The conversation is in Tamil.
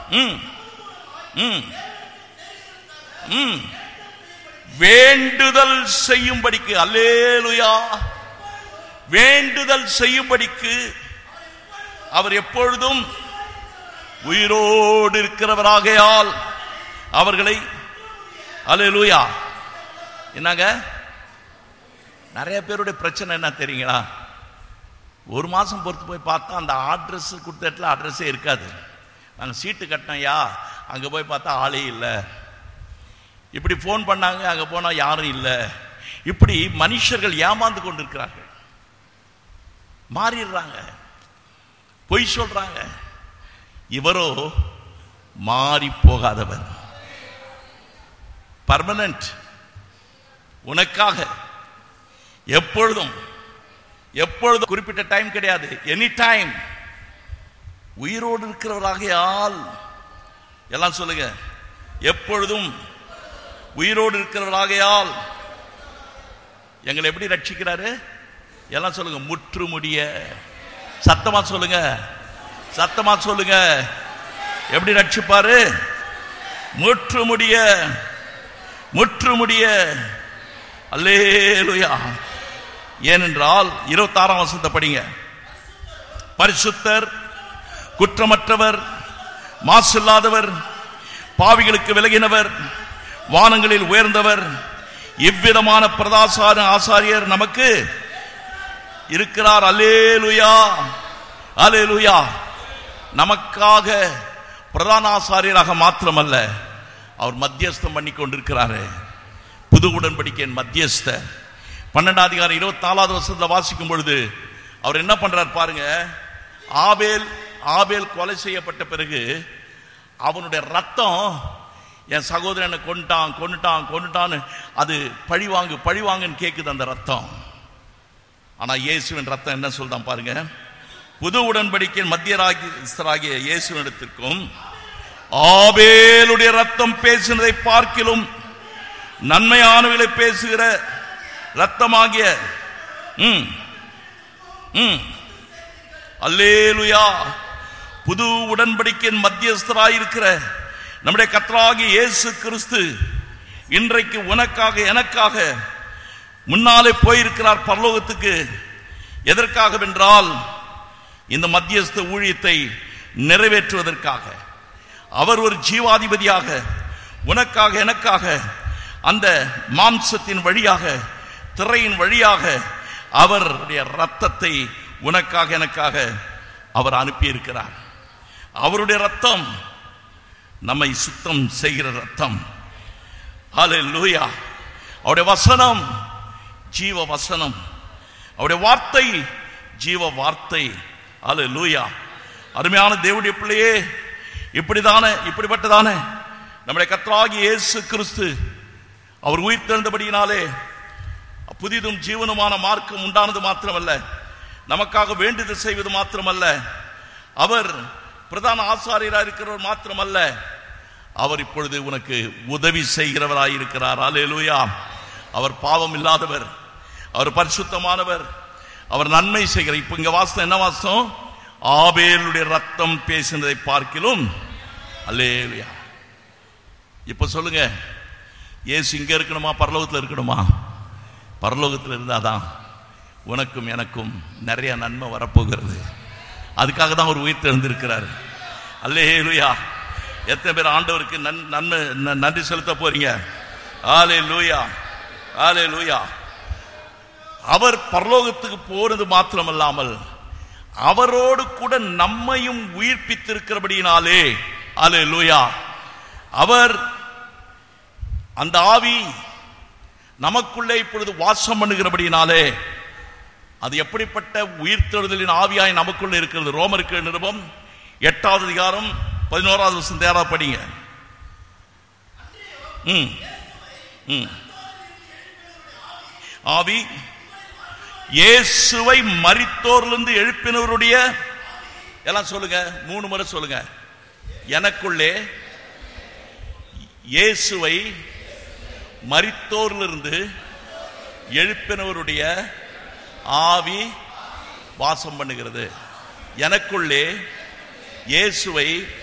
ம் ம் ம் வேண்டுதல் செய்யும்படிக்கு அல்லேலுயா வேண்டுதல் செய்யும்படிக்கு அவர் எப்பொழுதும் உயிரோடு இருக்கிறவராகையால் அவர்களை அல்லேலூயா என்னங்க நிறைய பேருடைய பிரச்சனை என்ன தெரியுங்களா ஒரு மாசம் பொறுத்து போய் பார்த்தா அந்த அட்ரஸ் கொடுத்த இடத்துல அட்ரஸே இருக்காது நாங்கள் சீட்டு கட்டினோம்யா அங்கே போய் பார்த்தா ஆளே இல்லை இப்படி ஃபோன் பண்ணாங்க அங்கே போனால் யாரும் இல்லை இப்படி மனுஷர்கள் ஏமாந்து கொண்டிருக்கிறார்கள் மாறிடுறாங்க பொய் சொல்றாங்க இவரோ மாறி போகாதவர் பர்மனன்ட் உனக்காக எப்பொழுதும் எப்பொழுதும் குறிப்பிட்ட டைம் கிடையாது எனி டைம் உயிரோடு இருக்கிறவராகையால் எல்லாம் சொல்லுங்க எப்பொழுதும் உயிரோடு இருக்கிறவராகையால் எங்களை எப்படி ரட்சிக்கிறாரு எல்லாம் சொல்லுங்க முற்று முடிய சத்தமா சொல்லுங்க சத்தமா சொல்லுங்க எப்படி ரட்சிப்பாரு முற்று முடிய முற்று முடிய அல்லேலுயா ஏனென்றால் இருபத்தாறாம் வசனத்தை படிங்க பரிசுத்தர் குற்றமற்றவர் மாசில்லாதவர் பாவிகளுக்கு விலகினவர் வானங்களில் உயர்ந்தவர் இவ்விதமான பிரதாசார ஆசாரியர் நமக்கு இருக்கிறார் அல்லேலுயா அல்லேலுயா நமக்காக பிரதான ஆசாரியராக மாத்திரமல்ல அவர் மத்தியஸ்தம் பண்ணி கொண்டிருக்கிறாரு புது உடன்படிக்கையின் மத்தியஸ்த பன்னெண்டாம் அதிகாரம் இருபத்தி நாலாவது வருஷத்துல வாசிக்கும் பொழுது அவர் என்ன பண்றார் பாருங்க ஆபேல் ஆபேல் கொலை செய்யப்பட்ட பிறகு அவனுடைய ரத்தம் என் சகோதரனை கொண்டுட்டான் கொண்டுட்டான் கொண்டுட்டான்னு அது பழிவாங்கு பழிவாங்குன்னு கேக்குது அந்த ரத்தம் ஆனா இயேசுவின் ரத்தம் என்ன சொல்றான் பாருங்க புது உடன்படிக்கையின் மத்தியராகிய இயேசுவினிடத்திற்கும் ஆபேலுடைய ரத்தம் பேசினதை பார்க்கிலும் நன்மையானவர்களை பேசுகிற ரத்தமாகிய ம் ம் அல்லேலுயா புது உடன்படிக்கையின் மத்தியஸ்தராயிருக்கிற நம்முடைய கத்தராகிய இயேசு கிறிஸ்து இன்றைக்கு உனக்காக எனக்காக முன்னாலே போயிருக்கிறார் பரலோகத்துக்கு எதற்காக வென்றால் இந்த மத்தியஸ்த ஊழியத்தை நிறைவேற்றுவதற்காக அவர் ஒரு ஜீவாதிபதியாக உனக்காக எனக்காக அந்த மாம்சத்தின் வழியாக திரையின் வழியாக அவருடைய ரத்தத்தை உனக்காக எனக்காக அவர் அனுப்பியிருக்கிறார் அவருடைய ரத்தம் நம்மை சுத்தம் செய்கிற ரத்தம் ஹalleluya அவருடைய வசனம் ஜீவ வசனம் அவருடைய வார்த்தை ஜீவ வார்த்தை ஹalleluya அருமையான தேவனுடைய பிள்ளையே இப்படிதானே இப்படிப்பட்டதானே நம்முடைய கர்த்தராகிய இயேசு கிறிஸ்து அவர் உயிர் தெழுந்தபடியினாலே புதிதும் ஜீவனுமான மார்க்கம் உண்டானது மாத்திரமல்ல நமக்காக வேண்டுதல் செய்வது மாத்திரமல்ல அவர் பிரதான ஆசாரியராக இருக்கிறவர் மாத்திரமல்ல அவர் இப்பொழுது உனக்கு உதவி செய்கிறவராய் இருக்கிறார் அல்லேலூயா அவர் பாவம் இல்லாதவர் அவர் பரிசுத்தமானவர் அவர் நன்மை செய்கிற இப்ப இங்க வாசம் என்ன வாசம் ஆபேலுடைய ரத்தம் பேசினதை பார்க்கிலும் அல்லேலூயா இப்ப சொல்லுங்க இயேசு இங்க இருக்கணுமா பரலோகத்தில் இருக்கணுமா பரலோகத்தில் இருந்தாதான் உனக்கும் எனக்கும் நிறைய நன்மை வரப்போகிறது அதுக்காக தான் அவர் உயிர் தெரிந்திருக்கிறார் அல்லேலூயா எத்தனை பேர் ஆண்டவருக்கு நன்- நன்மை ந- நன்றி செலுத்த போறீங்க ஆலே லூயா ஆலே லூயா அவர் பரலோகத்துக்கு போறது மாத்திரமல்லாமல் அவரோடு கூட நம்மையும் உயிர்ப்பித்திருக்கிறபடியினாலே ஆலே லூயா அவர் அந்த ஆவி நமக்குள்ளே இப்பொழுது வாசம் பண்ணுகிறபடியினாலே அது எப்படிப்பட்ட உயிர்த்தெழுதலின் ஆவியாய் நமக்குள்ள இருக்கிறது ரோமருக்கு நிருபம் எட்டாவது அதிகாரம் பதினோராவது வருஷம் தேரா படிங்க ம் ம் ஆவி இயேசுவை மரித்தோரிலிருந்து எழுப்பினவருடைய எல்லாம் சொல்லுங்க மூணு முறை சொல்லுங்க எனக்குள்ளே இயேசுவை மரித்தோரிலிருந்து எழுப்பினவருடைய ஆவி வாசம் பண்ணுகிறது எனக்குள்ளே இயேசுவை